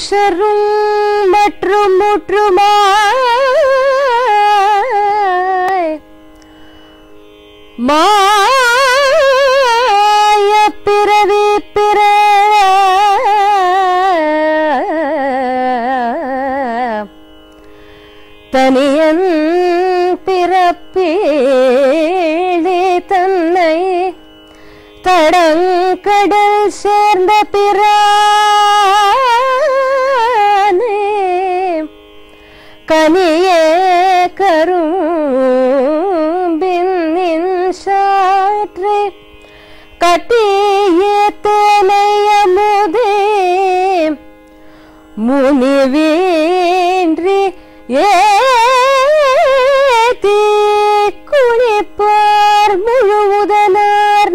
மனுஷரும் மற்றும் முற்றுமாய் மாய பிறவி பிற தனியன் பிறப்பீழே தன்னை தடங்கடல் சேர்ந்த பிரானே கனியே கரும்பின் சாற்றே கட்டிய தேனையமுதே முனிவேன்றி ஏத்தி குளிப்பார் முழுவதனார்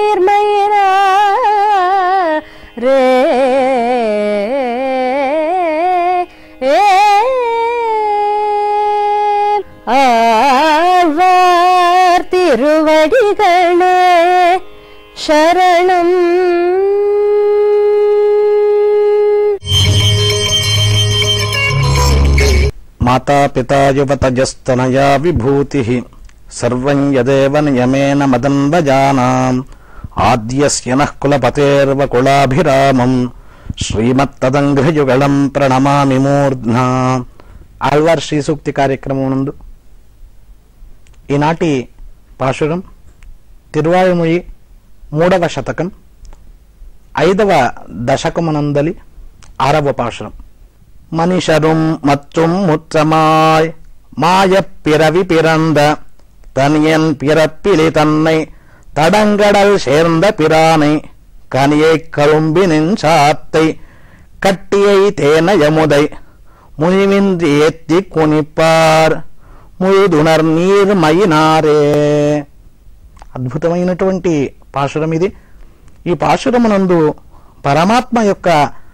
நீர்மயிரே ஆழ்வார் திருவடிகளே சரணம் మాతాపితా యువతజస్తనయా విభూతి సర్వం యదేవ నియమేన మదన్వజానాం ఆద్యస్య నః కులపతేర్వకులాభిరామం శ్రీమత్తదంఘ్రయుగళం ప్రణమామి మూర్ధ్నా ఆళ్వార్ శ్రీ సూక్తి కార్యక్రమం నందు ఈనాటి పాశురం తిరువాయుమొయి మూడవ శతకం ఐదవ దశకమునందలి ఆరవ పాశురం மனிஷரும் மற்றும் முற்றமாய் மாயப் பிறவி பிறந்த தனியன் பிறப்பிலி தன்னை தடங்கடல் சேர்ந்த பிரானை கனியைக் கரும்பினின் சாத்தை கட்டியை தேனயமுதை முனிவின்றி ஏத்தி குனிப்பார் ముయుదునర్ నీర్మయినారే అద్భుతమైనటువంటి పాశురం ఇది ఈ పాశురమునందు పరమాత్మ యొక్క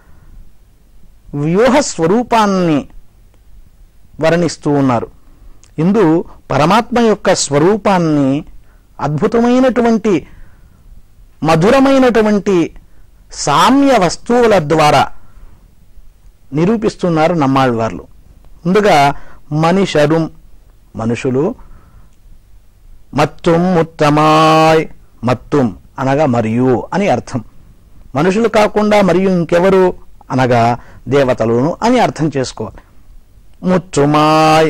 వ్యూహ స్వరూపాన్ని వర్ణిస్తూ ఉన్నారు ఇందు పరమాత్మ యొక్క స్వరూపాన్ని అద్భుతమైనటువంటి మధురమైనటువంటి సామ్య వస్తువుల ద్వారా నిరూపిస్తున్నారు నమ్మాళ్ళవార్లు ముందుగా మనిషరుం మనుషులు మత్తుం ముత్తమాయ్ మత్తుం అనగా మరియు అని అర్థం మనుషులు కాకుండా మరియు ఇంకెవరు అనగా దేవతలను అని అర్థం చేసుకోవాలి ముచ్చుమాయ్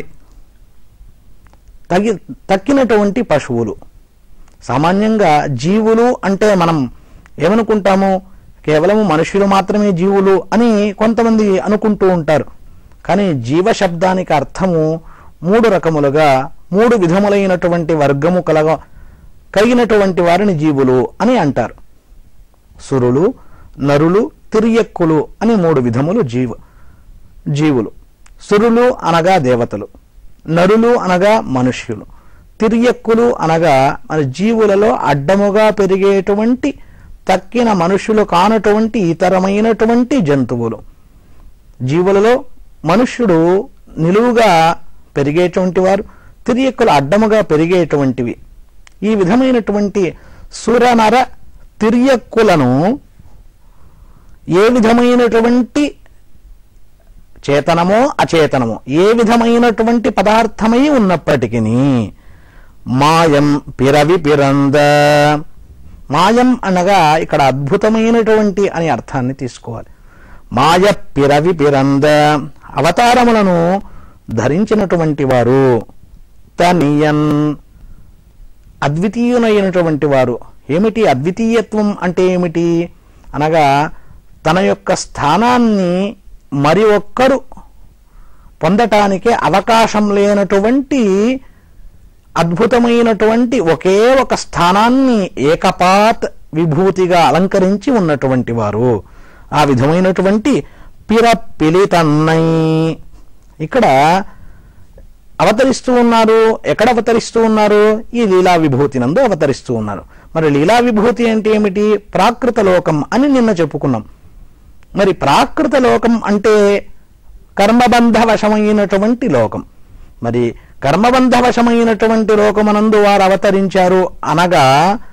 తగి తక్కినటువంటి పశువులు సామాన్యంగా జీవులు అంటే మనం ఏమనుకుంటాము కేవలము మనుషులు మాత్రమే జీవులు అని కొంతమంది అనుకుంటూ ఉంటారు కానీ జీవ శబ్దానికి అర్థము మూడు రకములుగా మూడు విధములైనటువంటి వర్గము కలగ కలిగినటువంటి వారిని జీవులు అని అంటారు సురులు నరులు తిరియక్కులు అని మూడు విధములు జీవ జీవులు సురులు అనగా దేవతలు నరులు అనగా మనుష్యులు తిరియక్కులు అనగా మన జీవులలో అడ్డముగా పెరిగేటువంటి తక్కిన మనుషులు కానటువంటి ఇతరమైనటువంటి జంతువులు జీవులలో మనుష్యుడు నిలువుగా పెరిగేటువంటి వారు తిరియక్కులు అడ్డముగా పెరిగేటువంటివి ఈ విధమైనటువంటి సురనర తిరియక్కులను ఏ విధమైనటువంటి చేతనమో అచేతనమో ఏ విధమైనటువంటి పదార్థమై ఉన్నప్పటికీ మాయం పిరవి పిరంద మాయం అనగా ఇక్కడ అద్భుతమైనటువంటి అని అర్థాన్ని తీసుకోవాలి మాయ పిరవి పిరంద అవతారములను ధరించినటువంటి వారు తనియన్ అద్వితీయునైనటువంటి వారు ఏమిటి అద్వితీయత్వం అంటే ఏమిటి అనగా తన యొక్క స్థానాన్ని మరి ఒక్కరు పొందటానికి అవకాశం లేనటువంటి అద్భుతమైనటువంటి ఒకే ఒక స్థానాన్ని ఏకపాత్ విభూతిగా అలంకరించి ఉన్నటువంటి వారు ఆ విధమైనటువంటి పిరపిలితన్నై ఇక్కడ అవతరిస్తూ ఉన్నారు ఎక్కడ అవతరిస్తూ ఉన్నారు ఈ లీలా విభూతి నందు అవతరిస్తూ ఉన్నారు మరి లీలా విభూతి అంటే ఏమిటి ప్రాకృత లోకం అని నిన్న చెప్పుకున్నాం మరి ప్రాకృత లోకం అంటే కర్మబంధ వశమైనటువంటి లోకం మరి కర్మబంధ వశమైనటువంటి లోకమనందు వారు అవతరించారు అనగా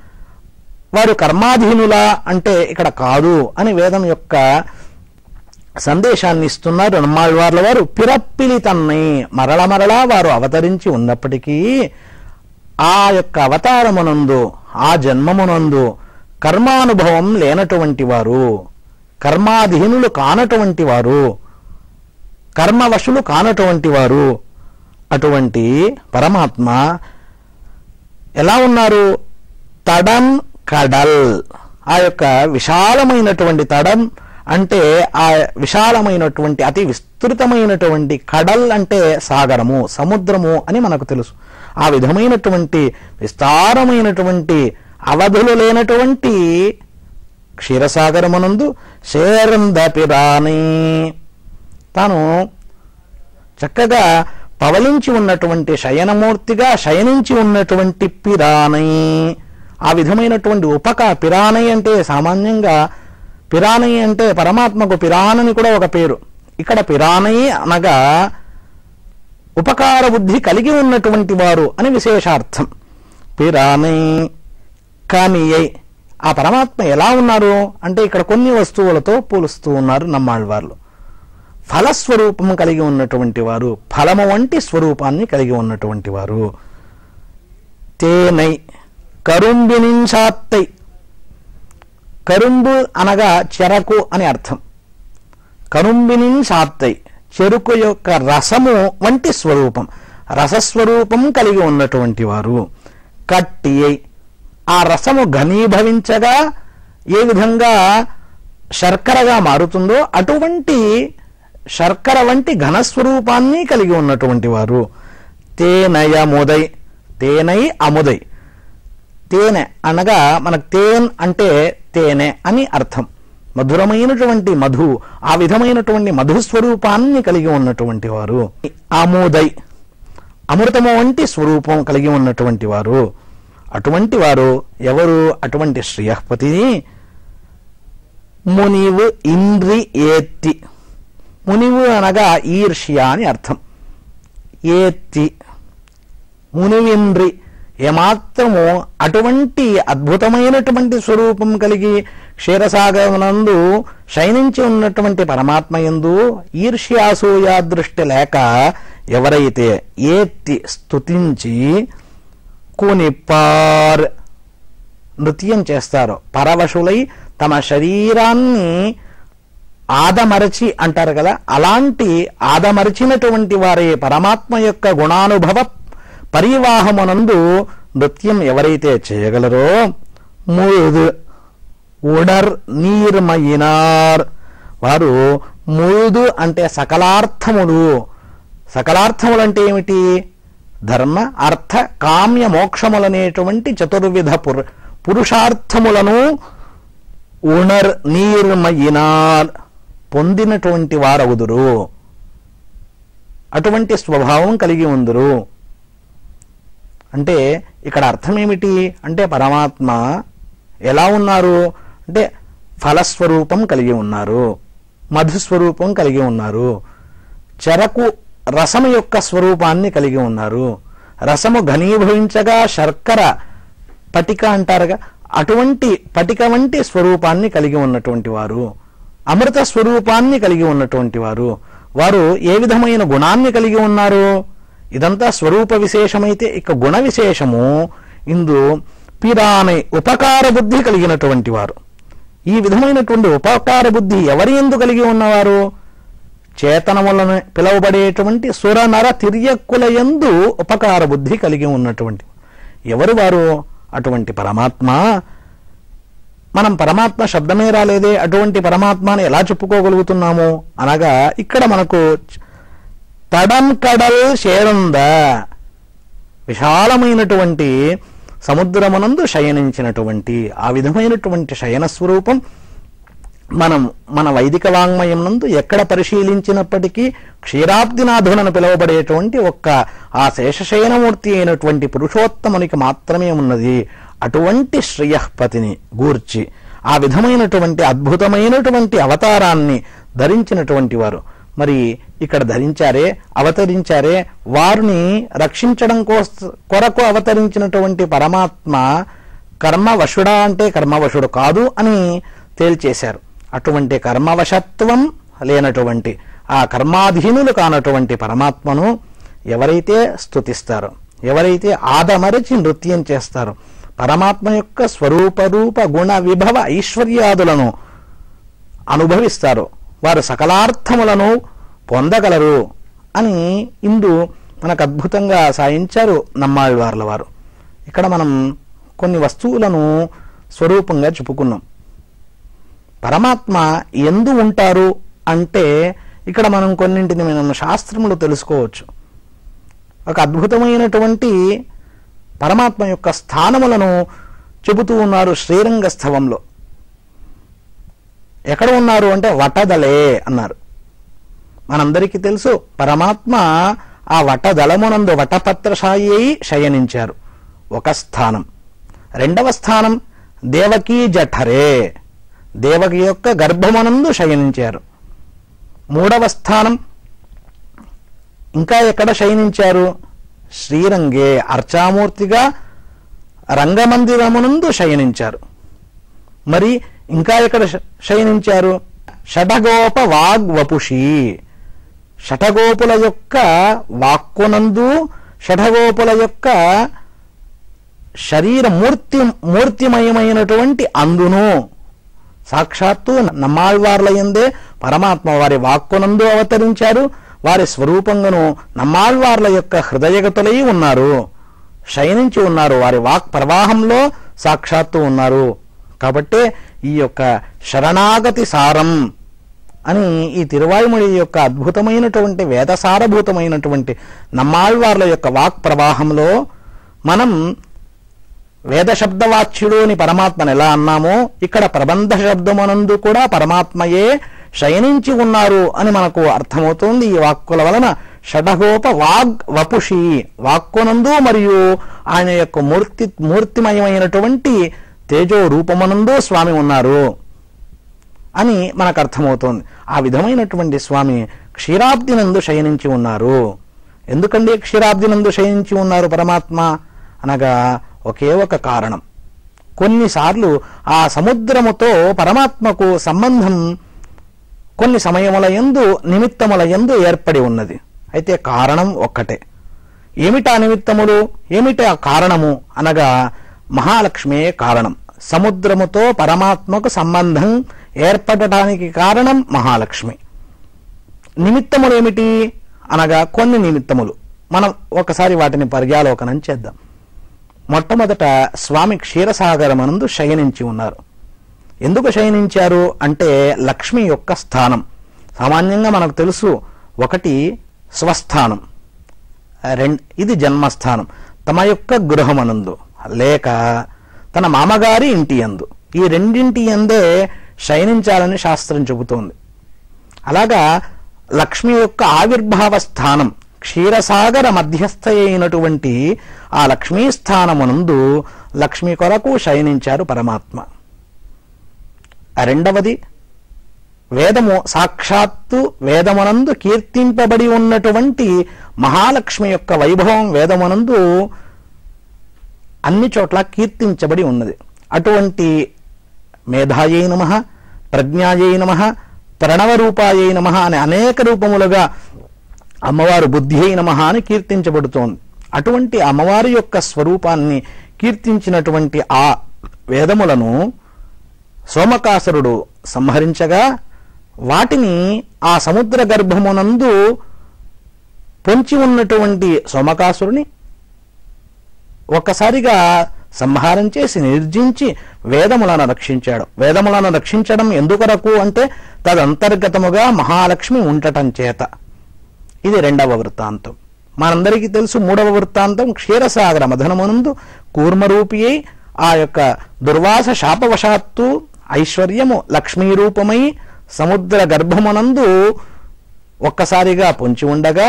వారు కర్మాధీనులా అంటే ఇక్కడ కాదు అని వేదం యొక్క సందేశాన్ని ఇస్తున్నారు నమ్మాళ్ళవార్ల వారు పిరప్పిలి తన్నై మరల మరలా వారు అవతరించి ఉన్నప్పటికీ ఆ యొక్క అవతారమునందు ఆ జన్మమునందు కర్మానుభవం లేనటువంటి వారు కర్మాధీనులు కానటువంటి వారు కర్మవశులు కానటువంటి వారు అటువంటి పరమాత్మ ఎలా ఉన్నారు తడం కడల్ ఆ యొక్క విశాలమైనటువంటి తడం అంటే ఆ విశాలమైనటువంటి అతి విస్తృతమైనటువంటి కడల్ అంటే సాగరము సముద్రము అని మనకు తెలుసు ఆ విధమైనటువంటి విస్తారమైనటువంటి అవధులు లేనటువంటి క్షీరసాగరమునందు శేరందపి రాణి తాను చక్కగా పవలించి ఉన్నటువంటి శయనమూర్తిగా శయనించి ఉన్నటువంటి పిరానై ఆ విధమైనటువంటి ఉపక పిరానై అంటే సామాన్యంగా పిరానై అంటే పరమాత్మకు పిరానని కూడా ఒక పేరు ఇక్కడ పిరానై అనగా ఉపకార బుద్ధి కలిగి ఉన్నటువంటి వారు అని విశేషార్థం పిరానై కానియై ఆ పరమాత్మ ఎలా ఉన్నారు అంటే ఇక్కడ కొన్ని వస్తువులతో పోలుస్తూ ఉన్నారు నమ్మాళ్ళవార్లు ఫలస్వరూపము కలిగి ఉన్నటువంటి వారు ఫలము వంటి స్వరూపాన్ని కలిగి ఉన్నటువంటి వారు తేనై కరుంబినించాత్తై కరుంబు అనగా చెరకు అని అర్థం కరుంబినించాత్తై చెరుకు యొక్క రసము వంటి స్వరూపం రసస్వరూపం కలిగి ఉన్నటువంటి వారు కట్టి ఆ రసము ఘనీభవించగా ఏ విధంగా శర్కరగా మారుతుందో అటువంటి శర్కర వంటి ఘనస్వరూపాన్ని కలిగి ఉన్నటువంటి వారు తేనయముదై తేనై అముదై తేనె అనగా మనకు తేన్ అంటే తేనె అని అర్థం మధురమైనటువంటి మధు ఆ విధమైనటువంటి మధుస్వరూపాన్ని కలిగి ఉన్నటువంటి వారు ఆమోదై అమృతము వంటి స్వరూపం కలిగి ఉన్నటువంటి వారు అటువంటి వారు ఎవరు అటువంటి శ్రేయపతిని మునివు ఇంద్రి ఏత్తి మునివు అనగా ఈర్ష్య అని అర్థం ఏత్తి మునివింద్రి ఏమాత్రము అటువంటి అద్భుతమైనటువంటి స్వరూపం కలిగి క్షీరసాగరమునందు శయనించి ఉన్నటువంటి పరమాత్మ యందు ఈర్ష్యాసూయ దృష్టి లేక ఎవరైతే ఏత్తి స్తుతించి కునిపార్ నృత్యం చేస్తారో పరవశులై తమ శరీరాన్ని ఆదమరచి అంటారు కదా అలాంటి ఆదమరిచినటువంటి వారి పరమాత్మ యొక్క గుణానుభవ పరివాహమునందు నృత్యం ఎవరైతే చేయగలరో ముഴുது ఉడర్ నీర్మయినార్ వారు ముഴുదు అంటే సకలార్థములు సకలార్థములు అంటే ఏమిటి ధర్మ అర్థ కామ్య మోక్షములనేటువంటి చతుర్విధ పురు పురుషార్థములను ఉణర్ నీర్మయినార్ పొందినటువంటి వారవుదురు అటువంటి స్వభావం కలిగి ఉందరు అంటే ఇక్కడ అర్థం ఏమిటి అంటే పరమాత్మ ఎలా ఉన్నారు అంటే ఫలస్వరూపం కలిగి ఉన్నారు మధుస్వరూపం కలిగి ఉన్నారు చెరకు రసము యొక్క స్వరూపాన్ని కలిగి ఉన్నారు రసము ఘనీభవించగా శర్కర పటిక అంటారుగా అటువంటి పటిక వంటి స్వరూపాన్ని కలిగి ఉన్నటువంటి వారు అమృత స్వరూపాన్ని కలిగి ఉన్నటువంటి వారు వారు ఏ విధమైన గుణాన్ని కలిగి ఉన్నారు ఇదంతా స్వరూప విశేషమైతే ఇక గుణ విశేషము ఇందు పిరానై ఉపకార బుద్ధి కలిగినటువంటి వారు ఈ విధమైనటువంటి ఉపకార బుద్ధి ఎవరి ఎందు కలిగి ఉన్నవారు చేతనములను పిలువబడేటువంటి సురనర తిర్యక్కుల యందు ఉపకార బుద్ధి కలిగి ఉన్నటువంటి ఎవరు వారు అటువంటి పరమాత్మ మనం పరమాత్మ శబ్దమే రాలేదే అటువంటి పరమాత్మని ఎలా చెప్పుకోగలుగుతున్నాము అనగా ఇక్కడ మనకు తడం కడల్ శేరంద విశాలమైనటువంటి సముద్రమునందు శయనించినటువంటి ఆ విధమైనటువంటి శయన స్వరూపం మనం మన వైదిక వాంగ్మయం నందు ఎక్కడ పరిశీలించినప్పటికీ క్షీరాబ్దినాథునను పిలువబడేటువంటి ఒక్క ఆ శేషశయనమూర్తి అయినటువంటి పురుషోత్తమునికి మాత్రమే ఉన్నది అటువంటి శ్రేయఃపతిని గూర్చి ఆ విధమైనటువంటి అద్భుతమైనటువంటి అవతారాన్ని ధరించినటువంటి వారు మరి ఇక్కడ ధరించారే అవతరించారే వారిని రక్షించడం కోస కొరకు అవతరించినటువంటి పరమాత్మ కర్మవశుడా అంటే కర్మవశుడు కాదు అని తేల్చేశారు అటువంటి కర్మవశత్వం లేనటువంటి ఆ కర్మాధీనులు కానటువంటి పరమాత్మను ఎవరైతే స్తుతిస్తారో ఎవరైతే ఆదమరచి నృత్యం చేస్తారో పరమాత్మ యొక్క స్వరూపరూప గుణ విభవ ఐశ్వర్యాదులను అనుభవిస్తారు వారు సకలార్థములను పొందగలరు అని ఇందు మనకు అద్భుతంగా సాయించారు నమ్మాళ్ళవార్ల వారు ఇక్కడ మనం కొన్ని వస్తువులను స్వరూపంగా చెప్పుకున్నాం పరమాత్మ ఎందు ఉంటారు అంటే ఇక్కడ మనం కొన్నింటిని మనం శాస్త్రములు తెలుసుకోవచ్చు ఒక అద్భుతమైనటువంటి పరమాత్మ యొక్క స్థానములను చెబుతూ ఉన్నారు శ్రీరంగ స్థవంలో ఎక్కడ ఉన్నారు అంటే వటదలే అన్నారు మనందరికీ తెలుసు పరమాత్మ ఆ వటదళమునందు వటపత్రశాయి అయి శయనించారు ఒక స్థానం రెండవ స్థానం దేవకీ జఠరే దేవకి యొక్క గర్భమునందు శయనించారు మూడవ స్థానం ఇంకా ఎక్కడ శయనించారు శ్రీరంగే అర్చామూర్తిగా రంగమందిరమునందు శయనించారు మరి ఇంకా ఎక్కడ శ- శయనించారు షటగోప వాగ్వపుషి షటగోపుల యొక్క వాక్కునందు షటగోపుల యొక్క శరీర మూర్తి మూర్తిమయమైనటువంటి అందును సాక్షాత్తు నమ్మాళ్వార్ల యందే పరమాత్మ వారి వాక్కునందు అవతరించారు వారి స్వరూపంగాను నమ్మాళ్వార్ల యొక్క హృదయగతులై ఉన్నారు శయనించి ఉన్నారు వారి వాక్ ప్రవాహంలో సాక్షాత్తు ఉన్నారు కాబట్టే ఈ యొక్క శరణాగతి సారం అని ఈ తిరువాయుమొഴി యొక్క అద్భుతమైనటువంటి వేదసారభూతమైనటువంటి నమ్మాళ్వార్ల యొక్క వాక్ ప్రవాహంలో మనం వేద శబ్దవాచ్యుడు అని పరమాత్మను ఎలా అన్నామో ఇక్కడ ప్రబంధ శబ్దమునందు కూడా పరమాత్మయే శయనించి ఉన్నారు అని మనకు అర్థమవుతోంది ఈ వాక్కుల వలన షడగోప వాగ్ వపుషి వాక్కునందు మరియు ఆయన యొక్క మూర్తి మూర్తిమయమైనటువంటి తేజో రూపమునందు స్వామి ఉన్నారు అని మనకు అర్థమవుతోంది ఆ విధమైనటువంటి స్వామి క్షీరాబ్దినందు శయనించి ఉన్నారు ఎందుకండి క్షీరాబ్దినందు శయనించి ఉన్నారు పరమాత్మ అనగా ఒకే ఒక కారణం కొన్నిసార్లు ఆ సముద్రముతో పరమాత్మకు సంబంధం కొన్ని సమయముల యందు నిమిత్తముల యందు ఏర్పడి ఉన్నది అయితే కారణం ఒక్కటే ఏమిటా నిమిత్తములు ఏమిటి ఆ కారణము అనగా మహాలక్ష్మే కారణం సముద్రముతో పరమాత్మకు సంబంధం ఏర్పడటానికి కారణం మహాలక్ష్మి నిమిత్తములు ఏమిటి అనగా కొన్ని నిమిత్తములు మనం ఒకసారి వాటిని పర్యాలోకనం చేద్దాం మొట్టమొదట స్వామి క్షీరసాగరమనందు శయనించి ఉన్నారు ఎందుకు శయనించారు అంటే లక్ష్మి యొక్క స్థానం సామాన్యంగా మనకు తెలుసు ఒకటి స్వస్థానం రెండు ఇది జన్మస్థానం తమ యొక్క గృహమనందు లేక తన మామగారి ఇంటి యందు ఈ రెండింటి యందే శయనించాలని శాస్త్రం చెబుతోంది అలాగా లక్ష్మి యొక్క ఆవిర్భావ స్థానం క్షీరసాగర మధ్యస్థ అయినటువంటి ఆ లక్ష్మీ స్థానమునందు లక్ష్మి కొరకు శయనించారు పరమాత్మ ఆ రెండవది వేదము సాక్షాత్తు వేదమునందు కీర్తింపబడి ఉన్నటువంటి మహాలక్ష్మి యొక్క వైభవం వేదమునందు అన్ని చోట్ల కీర్తించబడి ఉన్నది అటువంటి మేధాయై నమ ప్రజ్ఞాయై నమ ప్రణవరూపాయై నమ అనే అనేక రూపములుగా అమ్మవారు బుద్ధి అయి నమ అని కీర్తించబడుతోంది అటువంటి అమ్మవారి యొక్క స్వరూపాన్ని కీర్తించినటువంటి ఆ వేదములను సోమకాసురుడు సంహరించగా వాటిని ఆ సముద్ర గర్భమునందు పొంచి ఉన్నటువంటి సోమకాసురుని ఒక్కసారిగా సంహారం చేసి నిర్జించి వేదములను రక్షించాడు వేదములను రక్షించడం ఎందుకొరకు అంటే తదంతర్గతముగా మహాలక్ష్మి ఉండటం చేత ఇది రెండవ వృత్తాంతం మనందరికీ తెలుసు మూడవ వృత్తాంతం క్షీరసాగర మధనమునందు కూర్మరూపి అయి ఆ యొక్క దుర్వాస శాపవశాత్తు ఐశ్వర్యము లక్ష్మీ రూపమై సముద్ర గర్భమునందు ఒక్కసారిగా పొంచి ఉండగా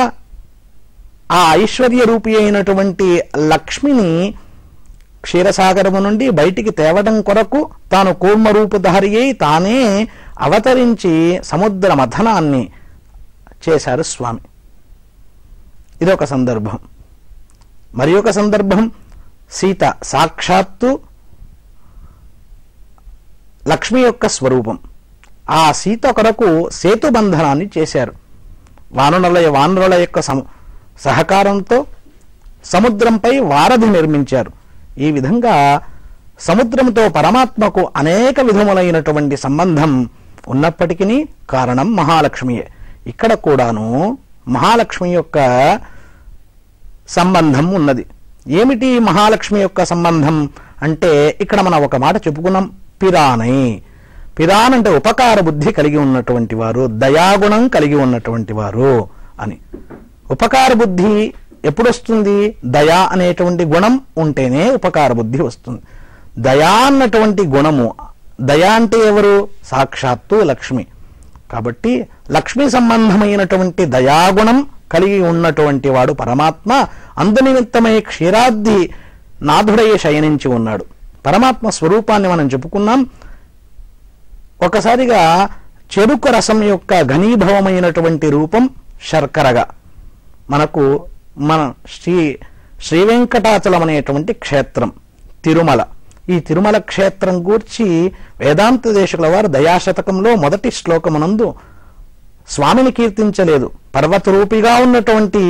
ఆ ఐశ్వర్య రూపి అయినటువంటి లక్ష్మిని క్షీరసాగరము నుండి బయటికి తేవడం కొరకు తాను కూర్మరూపుధారి అయి తానే అవతరించి సముద్ర మథనాన్ని చేశారు స్వామి ఇదొక సందర్భం మరి ఒక సందర్భం సీత సాక్షాత్తు లక్ష్మి యొక్క స్వరూపం ఆ సీత కొరకు సేతుబంధనాన్ని చేశారు వానరుల వానరుల యొక్క సమ- సహకారంతో సముద్రంపై వారధి నిర్మించారు ఈ విధంగా సముద్రంతో పరమాత్మకు అనేక విధములైనటువంటి సంబంధం ఉన్నప్పటికీ కారణం మహాలక్ష్మియే ఇక్కడ కూడాను మహాలక్ష్మి యొక్క సంబంధం ఉన్నది ఏమిటి మహాలక్ష్మి యొక్క సంబంధం అంటే ఇక్కడ మనం ఒక మాట చెప్పుకున్నాం పిరానై పిరాన్ అంటే ఉపకార బుద్ధి కలిగి ఉన్నటువంటి వారు దయాగుణం కలిగి ఉన్నటువంటి వారు అని ఉపకార బుద్ధి ఎప్పుడు వస్తుంది దయా అనేటువంటి గుణం ఉంటేనే ఉపకార బుద్ధి వస్తుంది దయా అన్నటువంటి గుణము దయా అంటే ఎవరు సాక్షాత్తు లక్ష్మి కాబట్టి లక్ష్మి సంబంధమైనటువంటి దయాగుణం కలిగి ఉన్నటువంటి వాడు పరమాత్మ అందునిమిత్తమై క్షీరాబ్ది నాథుడయ్య శయనించి ఉన్నాడు పరమాత్మ స్వరూపాన్ని మనం చెప్పుకున్నాం ఒకసారిగా చెరుకు రసం యొక్క ఘనీభవమైనటువంటి రూపం శర్కరగా మనకు మన శ్రీ శ్రీ వెంకటాచలం అనేటువంటి క్షేత్రం తిరుమల ఈ తిరుమల క్షేత్రం గూర్చి వేదాంత దేశకుల వారు దయాశతకంలో మొదటి శ్లోకమునందు స్వామిని కీర్తించలేదు పర్వతరూపిగా ఉన్నటువంటి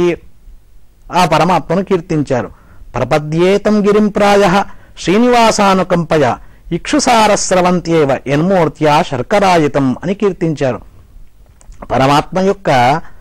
ఆ పరమాత్మను కీర్తించారు ప్రపద్యేతం గిరిం ప్రాయ శ్రీనివాసానుకంపయ ఇక్షుసారస్రవంత్యేవ యన్మూర్త్యా శర్కరాయుతం అని కీర్తించారు పరమాత్మ యొక్క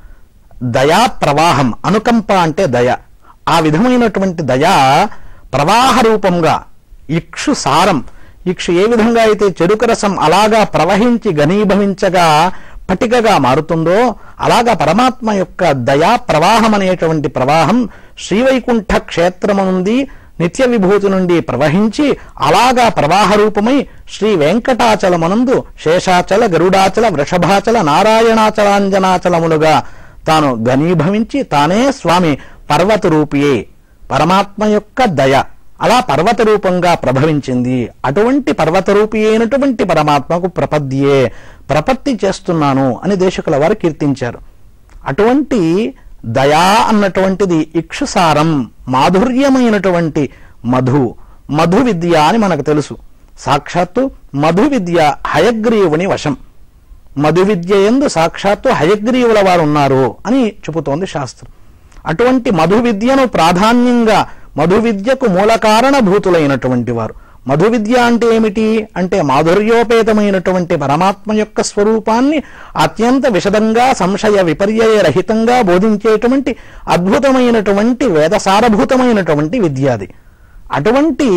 దయా ప్రవాహం అనుకంప అంటే దయ ఆ విధమైనటువంటి దయ ప్రవాహ రూపంగా ఇక్షు సారం ఇక్షు ఏ విధంగా అయితే చెరుకు రసం అలాగా ప్రవహించి ఘనీభవించగా పటికగా మారుతుందో అలాగా పరమాత్మ యొక్క దయా ప్రవాహం అనేటువంటి ప్రవాహం శ్రీవైకుంఠ క్షేత్రము నుండి నిత్య విభూతి నుండి ప్రవహించి అలాగా ప్రవాహ రూపమై శ్రీ వెంకటాచలమనందు శేషాచల గరుడాచల వృషభాచల నారాయణాచలాంజనాచలములుగా తాను ఘనీభవించి తానే స్వామి పర్వత రూపియే పరమాత్మ యొక్క దయ అలా పర్వత రూపంగా ప్రభవించింది అటువంటి పర్వత రూపి అయినటువంటి పరమాత్మకు ప్రపద్యే ప్రపత్తి చేస్తున్నాను అని దేశకుల వారు కీర్తించారు అటువంటి దయా అన్నటువంటిది ఇక్షుసారం మాధుర్యమైనటువంటి మధు మధు విద్య అని మనకు తెలుసు సాక్షాత్తు మధు విద్య హయగ్రీవుని వశం మధు విద్య ఎందు సాక్షాత్తు హయగ్రీవుల వారు ఉన్నారు అని చెబుతోంది శాస్త్రం అటువంటి మధు విద్యను ప్రాధాన్యంగా మధు విద్యకు మూల కారణభూతులైనటువంటి వారు మధు విద్య అంటే ఏమిటి అంటే మాధుర్యోపేతమైనటువంటి పరమాత్మ యొక్క స్వరూపాన్ని అత్యంత విశదంగా సంశయ విపర్యయ రహితంగా బోధించేటువంటి అద్భుతమైనటువంటి వేదసారభూతమైనటువంటి విద్య అది అటువంటి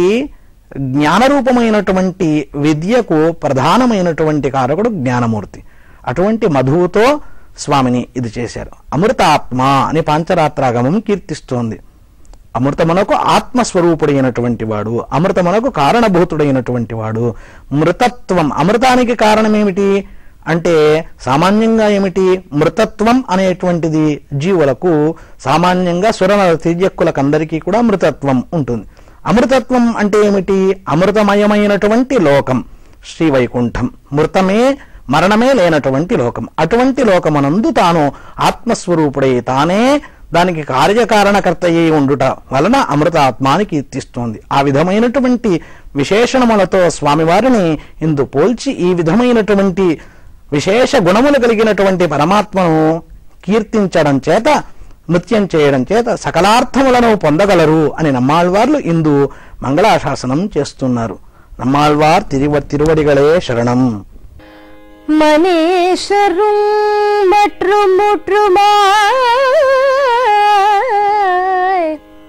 జ్ఞానరూపమైనటువంటి విద్యకు ప్రధానమైనటువంటి కారకుడు జ్ఞానమూర్తి అటువంటి మధువుతో స్వామిని ఇది చేశారు అమృతాత్మ అని పాంచరాత్రాగమం కీర్తిస్తోంది అమృతమునకు ఆత్మస్వరూపుడైనటువంటి వాడు అమృతమునకు కారణభూతుడైనటువంటి వాడు మృతత్వం అమృతానికి కారణమేమిటి అంటే సామాన్యంగా ఏమిటి మృతత్వం అనేటువంటిది జీవులకు సామాన్యంగా సురనర తిర్యక్కులకందరికీ కూడా మృతత్వం ఉంటుంది అమృతత్వం అంటే ఏమిటి అమృతమయమైనటువంటి లోకం శ్రీవైకుంఠం మృతమే మరణమే లేనటువంటి లోకం అటువంటి లోకమనందు తాను ఆత్మస్వరూపుడై తానే దానికి కార్యకారణకర్త అయి ఉండుట వలన అమృతాత్మాని కీర్తిస్తోంది ఆ విధమైనటువంటి విశేషణములతో స్వామివారిని ఇందు పోల్చి ఈ విధమైనటువంటి విశేష గుణములు కలిగినటువంటి పరమాత్మను కీర్తించడం చేత నృత్యం చేయడం చేత సకలార్థములను పొందగలరు అని నమ్మాళ్వార్లు ఇందు మంగళాశాసనం చేస్తున్నారు నమ్మాళ్వార్ తిరువ తిరువడిగలే శరణం மணீஷரும் மற்றும் முற்றுமாய்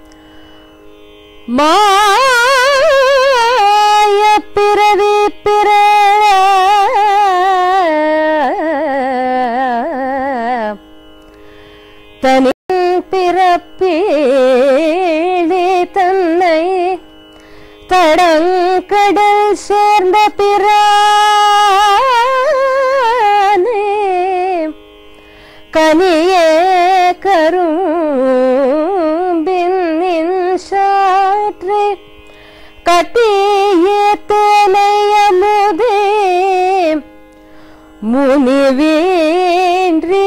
மாய பிறவி பிற தனி பிறப்பீழே தன்னை தடங்கடல் சேர்ந்த பிரானே கனியே கரும்பின் சாற்றே கட்டிய தேனையமுதே முனிவேன்றி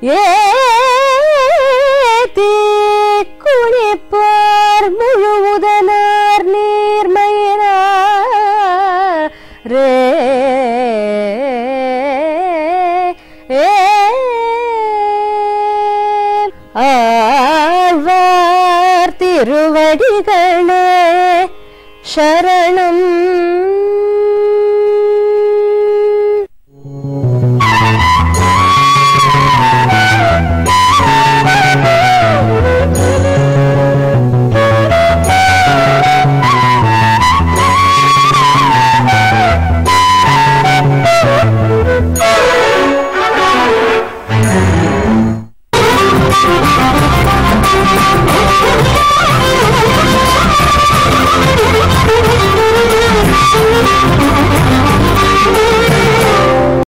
ஏத்தி குளிப்பார் முழுமுதனார் நீர்மையினார் ரே ಶರಣಂ